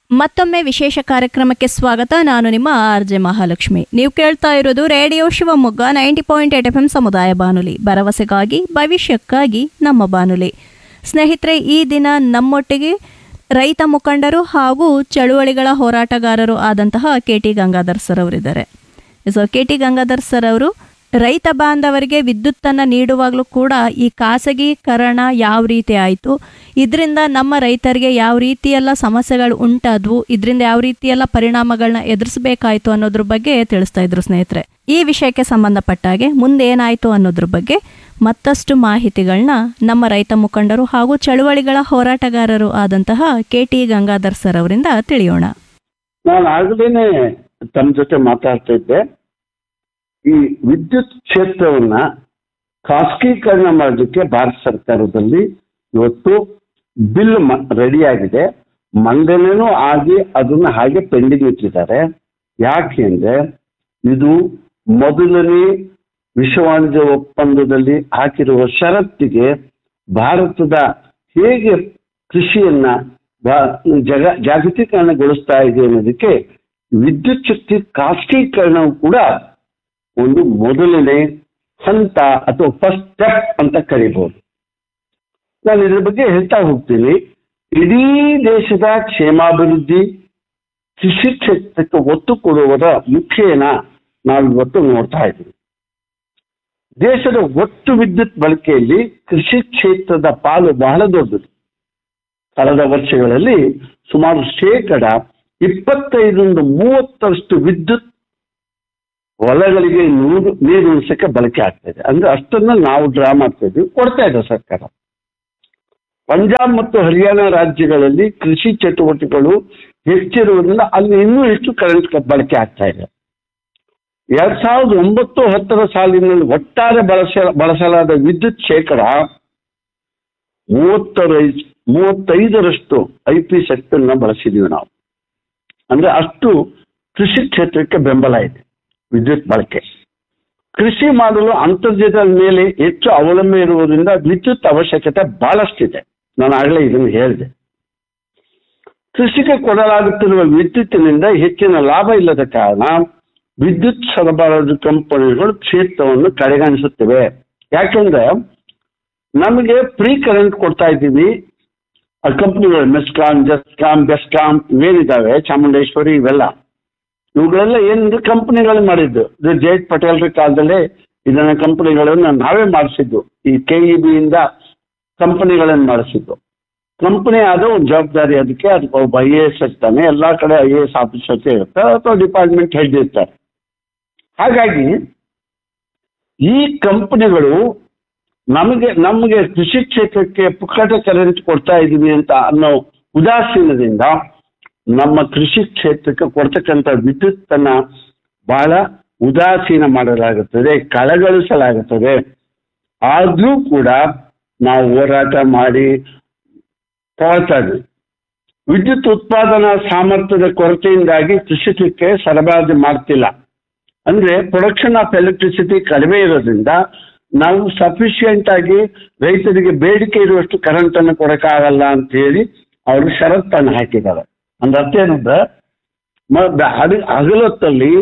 ಮತ್ತೊಮ್ಮೆ ವಿಶೇಷ ಕಾರ್ಯಕ್ರಮಕ್ಕೆ ಸ್ವಾಗತ ನಾನು ನಿಮ್ಮ ಆರ್ ಜೆ ಮಹಾಲಕ್ಷ್ಮಿ ನೀವು ಕೇಳ್ತಾ ಇರೋದು radio Shivamogga ninety point eight F M ಸಮುದಾಯ ಬಾನುಲಿ ಭರವಸೆಗಾಗಿ ಭವಿಷ್ಯಕ್ಕಾಗಿ ನಮ್ಮ ಬಾನುಲಿ ಸ್ನೇಹಿತರೆ ಈ ದಿನ ನಮ್ಮೊಟ್ಟಿಗೆ ರೈತ ಮುಖಂಡರು ಹಾಗೂ ಚಳುವಳಿಗಳ ಹೋರಾಟಗಾರರು ಆದಂತಹ ಕೆ ಟಿ ಗಂಗಾಧರ್ ಸರ್ ಅವರಿದ್ದಾರೆ so K T Gangadhar sir ಅವರು ರೈತ ಬಾಂಧವರಿಗೆ ವಿದ್ಯುತ್ತನ್ನು ನೀಡುವಾಗಲೂ ಕೂಡ ಈ ಖಾಸಗೀಕರಣ ಯಾವ ರೀತಿ ಆಯಿತು ಇದರಿಂದ ನಮ್ಮ ರೈತರಿಗೆ ಯಾವ ರೀತಿಯೆಲ್ಲ ಸಮಸ್ಯೆಗಳು ಉಂಟಾದ್ವು ಇದರಿಂದ ಯಾವ ರೀತಿಯೆಲ್ಲ ಪರಿಣಾಮಗಳನ್ನ ಎದುರಿಸಬೇಕಾಯಿತು ಅನ್ನೋದ್ರ ಬಗ್ಗೆ ತಿಳಿಸ್ತಾ ಇದ್ರು ಸ್ನೇಹಿತರೆ ಈ ವಿಷಯಕ್ಕೆ ಸಂಬಂಧಪಟ್ಟಾಗೆ ಮುಂದೆ ಏನಾಯಿತು ಅನ್ನೋದ್ರ ಬಗ್ಗೆ ಮತ್ತಷ್ಟು ಮಾಹಿತಿಗಳನ್ನ ನಮ್ಮ ರೈತ ಮುಖಂಡರು ಹಾಗೂ ಚಳುವಳಿಗಳ ಹೋರಾಟಗಾರರು ಆದಂತಹ ಕೆ ಟಿ ಗಂಗಾಧರ್ ಸರ್ ಅವರಿಂದ ತಿಳಿಯೋಣ ನಾನು ಆಗಲೇನೆ ತಮ್ಮ ಜೊತೆ ಮಾತಾಡ್ತಾ ಇದ್ದೆ ಈ ವಿದ್ಯುತ್ ಕ್ಷೇತ್ರವನ್ನ ಖಾಸಗೀಕರಣ ಮಾಡೋದಕ್ಕೆ ಭಾರತ ಸರ್ಕಾರದಲ್ಲಿ ಇವತ್ತು ಬಿಲ್ ರೆಡಿ ಆಗಿದೆ ಮಂಡನೆನೂ ಆಗಿ ಅದನ್ನ ಹಾಗೆ ಪೆಂಡಿಂಗ್ ಇಟ್ಟಿದ್ದಾರೆ ಯಾಕೆ ಅಂದ್ರೆ ಇದು ಮೊದಲನೇ ವಿಶ್ವ ವಾಣಿಜ್ಯ ಒಪ್ಪಂದದಲ್ಲಿ ಹಾಕಿರುವ ಷರತ್ತಿಗೆ ಭಾರತದ ಹೇಗೆ ಕೃಷಿಯನ್ನ ಬಾ- ಜಗ ಜಾಗತೀಕರಣಗೊಳಿಸ್ತಾ ಇದೆ ಅನ್ನೋದಕ್ಕೆ ವಿದ್ಯುತ್ ಶಕ್ತಿ ಖಾಸಗೀಕರಣವು ಕೂಡ ಒಂದು ಮೊದಲನೇ ಹಂತ ಅಥವಾ ಫಸ್ಟ್ ಸ್ಟೆಪ್ ಅಂತ ಕರಿಬಹುದು ನಾನು ಇದ್ರ ಬಗ್ಗೆ ಹೇಳ್ತಾ ಹೋಗ್ತೀನಿ ಇಡೀ ದೇಶದ ಕ್ಷೇಮಾಭಿವೃದ್ಧಿ ಕೃಷಿ ಕ್ಷೇತ್ರಕ್ಕೆ ಒತ್ತು ಕೊಡುವುದರ ಮುಖ್ಯನ ನಾವು ಇವತ್ತು ನೋಡ್ತಾ ಇದ್ದೀವಿ ದೇಶದ ಒಟ್ಟು ವಿದ್ಯುತ್ ಬಳಕೆಯಲ್ಲಿ ಕೃಷಿ ಕ್ಷೇತ್ರದ ಪಾಲು ಬಹಳ ದೊಡ್ಡದು ಕಳೆದ ವರ್ಷಗಳಲ್ಲಿ ಸುಮಾರು ಶೇಕಡ ಇಪ್ಪತ್ತೈದರಿಂದ ಮೂವತ್ತರಷ್ಟು ವಿದ್ಯುತ್ ಹೊಲಗಳಿಗೆ ನೀರು ನೀರು ಉಳಿಸಕ್ಕೆ ಬಳಕೆ ಆಗ್ತಾ ಇದೆ ಅಂದ್ರೆ ಅಷ್ಟನ್ನ ನಾವು ಡ್ರಾ ಮಾಡ್ತಾ ಇದ್ವಿ ಕೊಡ್ತಾ ಇದೆ ಸರ್ಕಾರ ಪಂಜಾಬ್ ಮತ್ತು ಹರಿಯಾಣ ರಾಜ್ಯಗಳಲ್ಲಿ ಕೃಷಿ ಚಟುವಟಿಕೆಗಳು ಹೆಚ್ಚಿರುವುದರಿಂದ ಅಲ್ಲಿ ಇನ್ನೂ ಹೆಚ್ಚು ಕರೆಂಟ್ ಬಳಕೆ ಆಗ್ತಾ ಇದೆ ಎರಡ್ ಸಾವಿರದ ಒಂಬತ್ತು ಹತ್ತರ ಸಾಲಿನಲ್ಲಿ ಒಟ್ಟಾರೆ ಬಳಸ ಬಳಸಲಾದ ವಿದ್ಯುತ್ ಶೇಕಡ ಮೂವತ್ತರೈ ಮೂವತ್ತೈದರಷ್ಟು ಐ ಪಿ ಶಕ್ತಿಯನ್ನ ಬಳಸಿದೀವಿ ನಾವು ಅಂದ್ರೆ ಅಷ್ಟು ಕೃಷಿ ಕ್ಷೇತ್ರಕ್ಕೆ ಬೆಂಬಲ ಇದೆ ವಿದ್ಯುತ್ ಬಳಕೆ ಕೃಷಿ ಮಾಡಲು ಅಂತರ್ಜಾಲದ ಮೇಲೆ ಹೆಚ್ಚು ಅವಲಂಬನೆ ಇರುವುದರಿಂದ ವಿದ್ಯುತ್ ಅವಶ್ಯಕತೆ ಬಹಳಷ್ಟಿದೆ ನಾನು ಆಗಲೇ ಇದನ್ನು ಹೇಳಿದೆ ಕೃಷಿಗೆ ಕೊಡಲಾಗುತ್ತಿರುವ ವಿದ್ಯುತ್ತಿನಿಂದ ಹೆಚ್ಚಿನ ಲಾಭ ಇಲ್ಲದ ಕಾರಣ ವಿದ್ಯುತ್ ಸರಬರಾಜು ಕಂಪನಿಗಳು ಕ್ಷೇತ್ರವನ್ನು ಕಡೆಗಣಿಸುತ್ತಿವೆ ಯಾಕೆಂದ್ರೆ ನಮಗೆ ಫ್ರೀ ಕರೆಂಟ್ ಕೊಡ್ತಾ ಇದ್ದೀವಿ ಆ ಕಂಪ್ನಿಗಳು ಮೆಸ್ಕಾಮ್ ಜಸ್ಕಾಮ್ ಬೆಸ್ಕಾಮ್ ಇವೇನಿದ್ದಾವೆ ಚಾಮುಂಡೇಶ್ವರಿ ಇವೆಲ್ಲ ಇವುಗಳೆಲ್ಲ ಏನಂದ್ರೆ ಕಂಪನಿಗಳು ಮಾಡಿದ್ದು ಇದು ಜಯಂತ್ ಪಟೇಲ್ರ ಕಾಲದಲ್ಲೇ ಇದನ್ನ ಕಂಪನಿಗಳನ್ನು ನಾವೇ ಮಾಡಿಸಿದ್ದು ಈ ಕೆ ಇ ಬಿಯಿಂದ ಕಂಪನಿಗಳನ್ನು ಮಾಡಿಸಿದ್ದು ಕಂಪನಿ ಆದ ಒಂದು ಜವಾಬ್ದಾರಿ ಅದಕ್ಕೆ ಅದಕ್ಕೆ ಒಬ್ಬ ಐ ಎ ಎಸ್ ಇರ್ತಾನೆ ಎಲ್ಲ ಕಡೆ ಐ ಎ ಎಸ್ ಆಫೀಸರ್ಸ್ ಇರ್ತಾರೆ ಅಥವಾ ಡಿಪಾರ್ಟ್ಮೆಂಟ್ ಹೆಡ್ ಇರ್ತಾರೆ ಹಾಗಾಗಿ ಈ ಕಂಪನಿಗಳು ನಮಗೆ ನಮಗೆ ಕೃಷಿ ಕ್ಷೇತ್ರಕ್ಕೆ ಪುಕ್ಕಟ ಕರೆಂಟ್ ಕೊಡ್ತಾ ಇದೀವಿ ಅಂತ ಅನ್ನೋ ಉದಾಸೀನದಿಂದ ನಮ್ಮ ಕೃಷಿ ಕ್ಷೇತ್ರಕ್ಕೆ ಕೊಡ್ತಕ್ಕಂಥ ವಿದ್ಯುತ್ತನ್ನ ಬಹಳ ಉದಾಸೀನ ಮಾಡಲಾಗುತ್ತದೆ ಕಳಗಳಿಸಲಾಗುತ್ತದೆ ಆದ್ರೂ ಕೂಡ ನಾವು ಹೋರಾಟ ಮಾಡಿ ಹೋರಾಡ್ತಾ ಇದ್ವಿ ವಿದ್ಯುತ್ ಉತ್ಪಾದನಾ ಸಾಮರ್ಥ್ಯದ ಕೊರತೆಯಿಂದಾಗಿ ಕೃಷಿಕಕ್ಕೆ ಸರಬರಾಜು ಮಾಡ್ತಿಲ್ಲ ಅಂದ್ರೆ ಪ್ರೊಡಕ್ಷನ್ ಆಫ್ ಎಲೆಕ್ಟ್ರಿಸಿಟಿ ಕಡಿಮೆ ಇರೋದ್ರಿಂದ ನಾವು ಸಫಿಷಿಯೆಂಟ್ ಆಗಿ ರೈತರಿಗೆ ಬೇಡಿಕೆ ಇರುವಷ್ಟು ಕರೆಂಟ್ ಅನ್ನು ಕೊಡಕ್ಕಾಗಲ್ಲ ಅಂತ ಹೇಳಿ ಅವರು ಷರತ್ತನ್ನು ಹಾಕಿದ್ದಾರೆ ಅಂದ್ರೆ ಅರ್ಥ ಏನಂದ್ರೆ ಮ- ಬ- ಹಗ- ಹಗಲೊತ್ತಲ್ಲಿ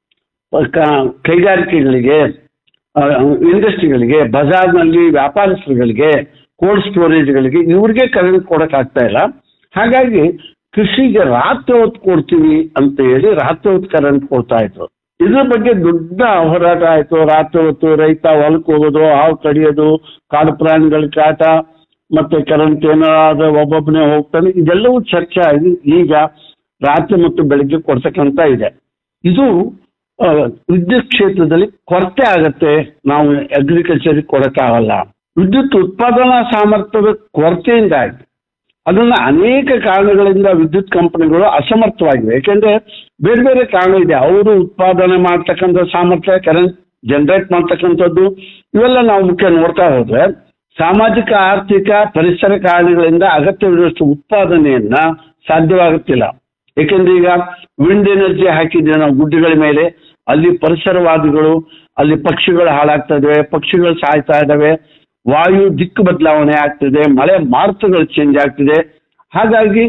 ಕ- ಕೈಗಾರಿಕೆಗಳಿಗೆ ಇಂಡಸ್ಟ್ರಿಗಳಿಗೆ ಬಜಾರ್ನಲ್ಲಿ ವ್ಯಾಪಾರಸ್ಥರುಗಳಿಗೆ ಕೋಲ್ಡ್ ಸ್ಟೋರೇಜ್ಗಳಿಗೆ ಇವ್ರಿಗೆ ಕರೆಂಟ್ ಕೊಡಕ್ಕಾಗ್ತಾ ಇಲ್ಲ ಹಾಗಾಗಿ ಕೃಷಿಗೆ ರಾತ್ರಿ ಹೊತ್ತು ಕೊಡ್ತೀವಿ ಅಂತ ಹೇಳಿ ರಾತ್ರಿ ಹೊತ್ತು ಕರೆಂಟ್ ಕೊಡ್ತಾ ಇದ್ರು ಇದ್ರ ಬಗ್ಗೆ ದೊಡ್ಡ ಹೋರಾಟ ಆಯ್ತು ರಾತ್ರಿ ಹೊತ್ತು ರೈತ ಹೊಲಕ್ಕೆ ಹೋಗೋದು ಹಾವು ಕಡಿಯೋದು ಕಾಡು ಪ್ರಾಣಿಗಳ ಕಾಟ ಮತ್ತೆ ಕರೆಂಟ್ ಏನಾದ್ರೆ ಒಬ್ಬೊಬ್ಬನೇ ಹೋಗ್ತಾನೆ ಇದೆಲ್ಲವೂ ಚರ್ಚೆ ಆಗಿ ಈಗ ರಾತ್ರಿ ಮತ್ತು ಬೆಳಿಗ್ಗೆ ಕೊಡ್ತಕ್ಕಂತ ಇದೆ ಇದು ಆ, ವಿದ್ಯುತ್ ಕ್ಷೇತ್ರದಲ್ಲಿ ಕೊರತೆ ಆಗತ್ತೆ ನಾವು ಅಗ್ರಿಕಲ್ಚರ್ ಕೊಡಕ್ಕಾಗಲ್ಲ ವಿದ್ಯುತ್ ಉತ್ಪಾದನಾ ಸಾಮರ್ಥ್ಯದ ಕೊರತೆಯಿಂದಾಗಿ ಅದನ್ನ ಅನೇಕ ಕಾರಣಗಳಿಂದ ವಿದ್ಯುತ್ ಕಂಪನಿಗಳು ಅಸಮರ್ಥವಾಗಿವೆ ಯಾಕೆಂದ್ರೆ ಬೇರೆ ಬೇರೆ ಕಾರಣ ಇದೆ ಅವರು ಉತ್ಪಾದನೆ ಮಾಡ್ತಕ್ಕಂಥ ಸಾಮರ್ಥ್ಯ ಕರೆಂಟ್ ಜನರೇಟ್ ಮಾಡ್ತಕ್ಕಂಥದ್ದು ಇವೆಲ್ಲ ನಾವು ಮುಖ್ಯ ನೋಡ್ತಾ ಹೋದ್ರೆ ಸಾಮಾಜಿಕ ಆರ್ಥಿಕ ಪರಿಸರ ಕಾರಣಗಳಿಂದ ಅಗತ್ಯವಿರುವಷ್ಟು ಉತ್ಪಾದನೆಯನ್ನ ಸಾಧ್ಯವಾಗುತ್ತಿಲ್ಲ ಏಕೆಂದ್ರೆ ಈಗ ವಿಂಡ್ ಎನರ್ಜಿ ಹಾಕಿದ್ರೆ ನಾವು ಗುಡ್ಡಗಳ ಮೇಲೆ ಅಲ್ಲಿ ಪರಿಸರವಾದಿಗಳು ಅಲ್ಲಿ ಪಕ್ಷಿಗಳು ಹಾಳಾಗ್ತಾ ಇದಾವೆ ಪಕ್ಷಿಗಳು ಸಾಯ್ತಾ ಇದ್ದಾವೆ ವಾಯು ದಿಕ್ಕು ಬದಲಾವಣೆ ಆಗ್ತಿದೆ ಮಳೆ ಮಾರುತಗಳು ಚೇಂಜ್ ಆಗ್ತಿದೆ ಹಾಗಾಗಿ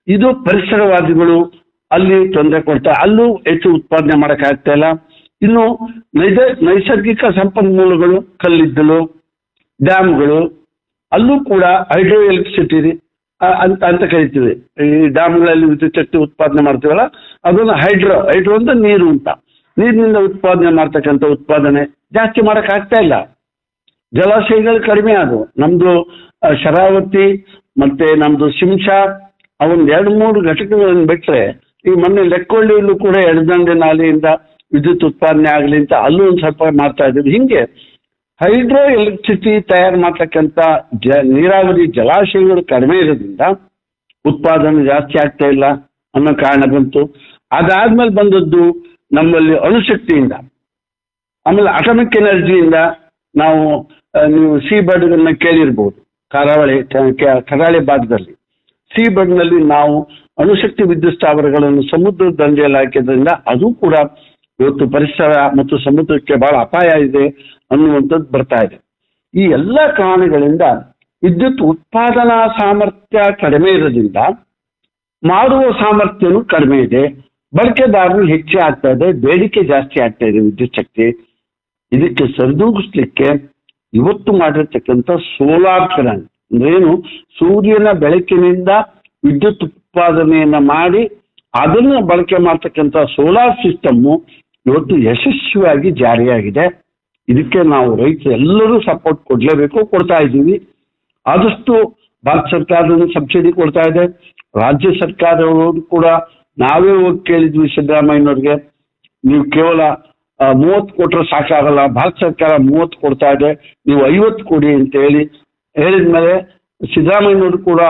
ಇದು ಪರಿಸರವಾದಿಗಳು ಅಲ್ಲಿ ತೊಂದರೆ ಕೊಡ್ತಾರೆ ಅಲ್ಲೂ ಹೆಚ್ಚು ಉತ್ಪಾದನೆ ಮಾಡೋಕ್ಕಾಗ್ತಾ ಇಲ್ಲ ಇನ್ನು ನೈದ ನೈಸರ್ಗಿಕ ಸಂಪನ್ಮೂಲಗಳು ಕಲ್ಲಿದ್ದಲು ಡ್ಯಾಮ್ಗಳು ಅಲ್ಲೂ ಕೂಡ ಹೈಡ್ರೋ ಎಲೆಕ್ಟ್ರಿಸಿಟಿ ಅಂತ ಅಂತ ಕರಿತೀವಿ ಈ ಡ್ಯಾಮ್ಗಳಲ್ಲಿ ವಿದ್ಯುತ್ ಶಕ್ತಿ ಉತ್ಪಾದನೆ ಮಾಡ್ತೀವಲ್ಲ ಅದನ್ನು ಹೈಡ್ರೋ ಹೈಡ್ರೋ ಅಂತ ನೀರು ಅಂತ ನೀರಿನಿಂದ ಉತ್ಪಾದನೆ ಮಾಡ್ತಕ್ಕಂಥ ಉತ್ಪಾದನೆ ಜಾಸ್ತಿ ಮಾಡೋಕ್ಕಾಗ್ತಾ ಇಲ್ಲ ಜಲಾಶಯಗಳು ಕಡಿಮೆ ಆದವು ನಮ್ದು ಆ, ಶರಾವತಿ ಮತ್ತೆ ನಮ್ದು ಶಿಂಷಾ ಅವೊಂದು ಎರಡು ಮೂರು ಘಟಕಗಳನ್ನು ಬಿಟ್ಟರೆ ಈ ಮೊನ್ನೆ ಲೆಕ್ಕೊಳ್ಳಿಯಲ್ಲೂ ಕೂಡ ಎಡದಂಡೆ ನಾಲೆಯಿಂದ ವಿದ್ಯುತ್ ಉತ್ಪಾದನೆ ಆಗಲಿ ಅಂತ ಅಲ್ಲೂ ಒಂದು ಸ್ವಲ್ಪ ಮಾಡ್ತಾ ಇದ್ದೀವಿ ಹಿಂಗೆ ಹೈಡ್ರೋ ಎಲೆಕ್ಟ್ರಿಸಿಟಿ ತಯಾರು ಮಾಡ್ತಕ್ಕಂಥ ಜ ನೀರಾವರಿ ಜಲಾಶಯಗಳು ಕಡಿಮೆ ಇರೋದ್ರಿಂದ ಉತ್ಪಾದನೆ ಜಾಸ್ತಿ ಆಗ್ತಾ ಇಲ್ಲ ಅನ್ನೋ ಕಾರಣ ಬಂತು ಅದಾದ್ಮೇಲೆ ಬಂದದ್ದು ನಮ್ಮಲ್ಲಿ ಅಣುಶಕ್ತಿಯಿಂದ ಆಮೇಲೆ ಅಟಮಿಕ್ ಎನರ್ಜಿಯಿಂದ ನಾವು ಆ, ನೀವು ಸಿ ಬರ್ಡ್ಗಳನ್ನ ಕೇಳಿರ್ಬೋದು ಕರಾವಳಿ ಕ- ಕ- ಕರಾವಳಿ ಭಾಗದಲ್ಲಿ ಸಿ ಬರ್ಡ್ನಲ್ಲಿ ನಾವು ಅಣುಶಕ್ತಿ ವಿದ್ಯುತ್ ಸ್ಥಾವರಗಳನ್ನು ಸಮುದ್ರ ದಂಡೆಯಲ್ಲಿ ಹಾಕಿದ್ರಿಂದ ಅದು ಕೂಡ ಇವತ್ತು ಪರಿಸರ ಮತ್ತು ಸಮುದ್ರಕ್ಕೆ ಬಹಳ ಅಪಾಯ ಇದೆ ಅನ್ನುವಂಥದ್ದು ಬರ್ತಾ ಇದೆ ಈ ಎಲ್ಲ ಕಾರಣಗಳಿಂದ ವಿದ್ಯುತ್ ಉತ್ಪಾದನಾ ಸಾಮರ್ಥ್ಯ ಕಡಿಮೆ ಇರೋದ್ರಿಂದ ಮಾಡುವ ಸಾಮರ್ಥ್ಯನೂ ಕಡಿಮೆ ಇದೆ ಬಳಕೆದಾರರು ಹೆಚ್ಚು ಆಗ್ತಾ ಇದೆ ಬೇಡಿಕೆ ಜಾಸ್ತಿ ಆಗ್ತಾ ಇದೆ ವಿದ್ಯುತ್ ಶಕ್ತಿ ಇದಕ್ಕೆ ಸರಿದೂಗಿಸ್ಲಿಕ್ಕೆ ಇವತ್ತು ಮಾಡಿರ್ತಕ್ಕಂಥ ಸೋಲಾರ್ ಪ್ಲಾಂಟ್ ಅಂದ್ರೇನು ಸೂರ್ಯನ ಬೆಳಕಿನಿಂದ ವಿದ್ಯುತ್ ಉತ್ಪಾದನೆಯನ್ನ ಮಾಡಿ ಅದನ್ನು ಬಳಕೆ ಮಾಡ್ತಕ್ಕಂಥ ಸೋಲಾರ್ ಸಿಸ್ಟಮ್ಮು ಇವತ್ತು ಯಶಸ್ವಿಯಾಗಿ ಜಾರಿಯಾಗಿದೆ ಇದಕ್ಕೆ ನಾವು ರೈತರು ಎಲ್ಲರೂ ಸಪೋರ್ಟ್ ಕೊಡಲೇಬೇಕು ಕೊಡ್ತಾ ಇದ್ದೀವಿ ಆದಷ್ಟು ಭಾರತ ಸರ್ಕಾರದಿಂದ ಸಬ್ಸಿಡಿ ಕೊಡ್ತಾ ಇದೆ ರಾಜ್ಯ ಸರ್ಕಾರವರು ಕೂಡ ನಾವೇ ಹೋಗಿ ಕೇಳಿದ್ವಿ ಸಿದ್ದರಾಮಯ್ಯನವ್ರಿಗೆ ನೀವು ಕೇವಲ ಮೂವತ್ತು ಕೊಟ್ಟರೆ ಸಾಕಾಗಲ್ಲ ಭಾರತ ಸರ್ಕಾರ ಮೂವತ್ತು ಕೊಡ್ತಾ ಇದೆ ನೀವು ಐವತ್ತು ಕೊಡಿ ಅಂತ ಹೇಳಿ ಹೇಳಿದ್ಮೇಲೆ ಸಿದ್ದರಾಮಯ್ಯನವರು ಕೂಡ